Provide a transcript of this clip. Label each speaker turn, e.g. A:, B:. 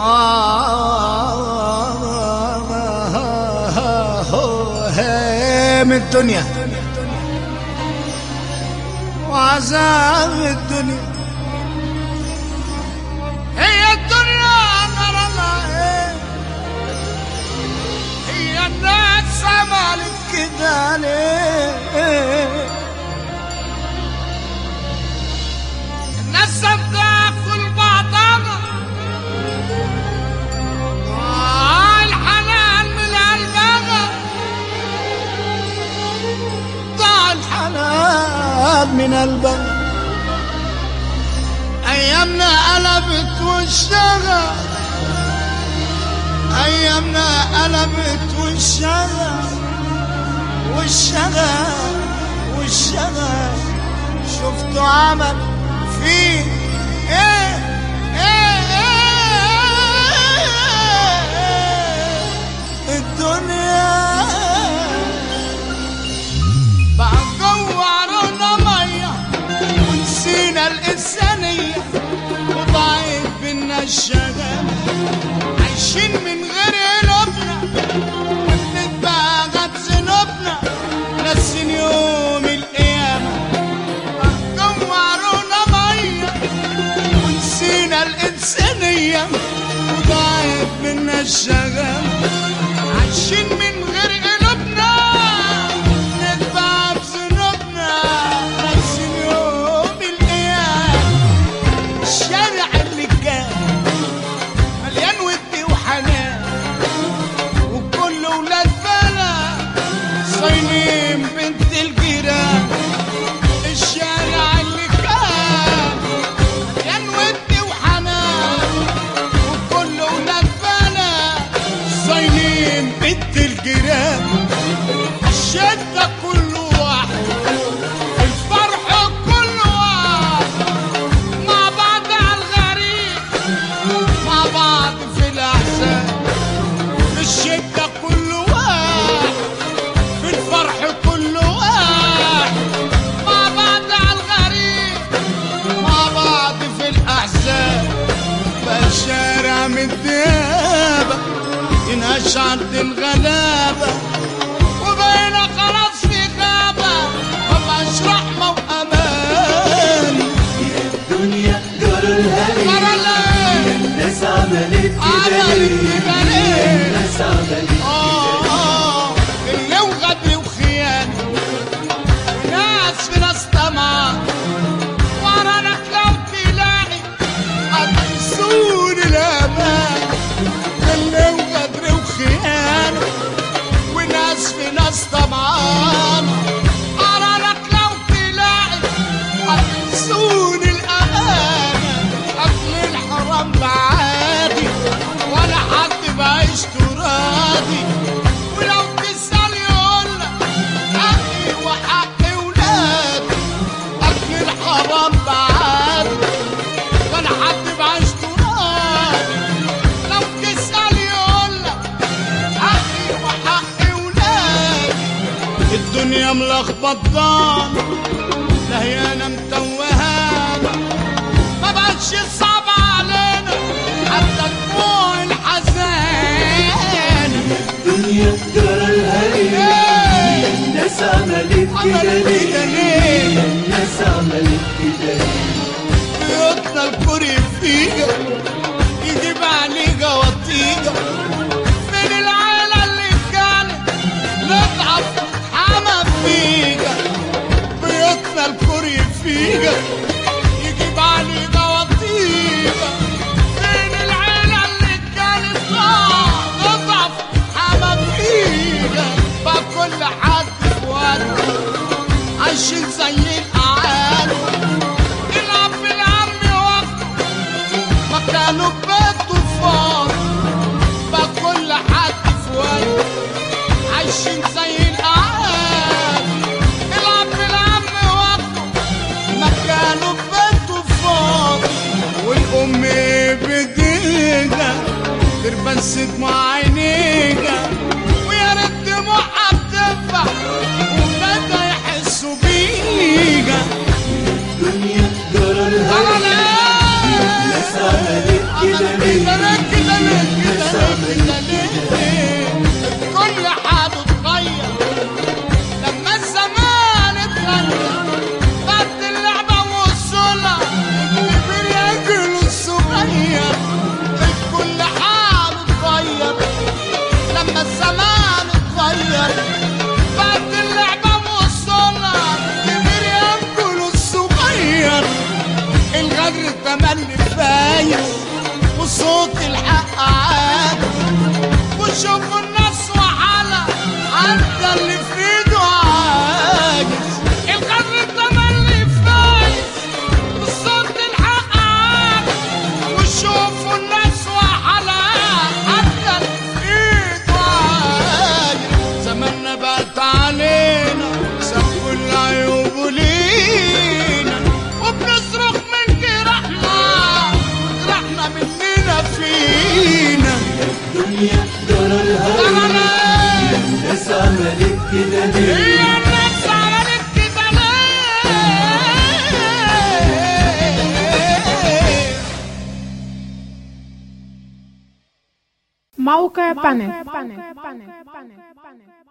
A: هام الدنيا وعذاب الدنيا هي الدنيا نار الله هي الناس عملت كده ليه الناس بتاكل بعضها ضاع الحنان من قلبها ضاع الحنان من قلبها ايامنا قلبت وشها ايامنا قلبت وشها وشها وشها شفتوا عمل فيه ايه ايه ايه الدنيا بقى جوعنا ميه ونسينا الانسانيه وضاعت بينا الشغف عايشين من غير قلوبنا وبنتباغى بذنوبنا ناسين يوم القيامه جوعرونا ميه ونسينا الانسانيه وضاعت منا الشغف عايشين من غير قلوبنا نتبع بذنوبنا ناسين يوم القيامه الشارع اللي كان مليان ود وحنان وكل ولاد بلد صايمين بنت الجيران الشارع اللي كان مليان ود وحنان وكل ولاد بلد صايمين بنت الجيران الشدة كل واحد الفرح كل واحد مع بعض على الغريب مع بعض في الأحزان في الشدة كل واحد في الفرح كل واحد مع بعض على الغريب مع بعض في الأحزان فالشارع متدابة ينهش عند الغلابة وبقينا خلاص في غابة مبقاش رحمة وأمان
B: الدنيا جرى الهري
A: ترى ليه
B: الناس عملت كده
A: عملت
B: ليه
A: كده ليه
B: الناس عملت
A: آه اللي وغدر وخيانة وناس في ناس طمع ورانا لو تلاقي هتنسون الأمان اللي وغدر وخيانة وناس في ناس طمعان ورانا لو تلاقي هتنسون الأمانة أكل الحرام بعادي ولا حد بعيشته راضي ولو تسأل يقولك حقي وحق ولادي أكل الحرام بعادي ولا حد بعيشته راضي لو تسأل يقولك حقي وحق ولادي الدنيا ملخبطان لا هي انا متوهانا ما بقتش صعب علينا حتى دموع الحزان
B: الدنيا جرى الهري الناس عملت كده
A: عملت كده
B: ليه
A: ليه
B: الناس عملت كده ليه
A: بيوتنا الكوري فيجا يجيب عليجا وطيجا من العيلة اللي كانت نضعف حما فيجا بيوتنا الكوري فيجا يجيب عليجا وطيجا من العيلة اللي كانت نضعف حما فيجا بقى كل حد في وقته عايشين زي الأعالي العب العم وقته مكانه بيته فاضي بقى كل حد في وقته عايشين زي الأعالي العب العم وقته مكانه بيته فاضي والأم بديجة تربس دموع عينيجا ويا ريت دموعها بتنفع وبدا يحسوا بيجا
B: الدنيا جرى
A: ترى
B: الهري الناس
A: ليه
B: عملت كده
A: عملت
B: ليه
A: كده كده
C: موقع بانل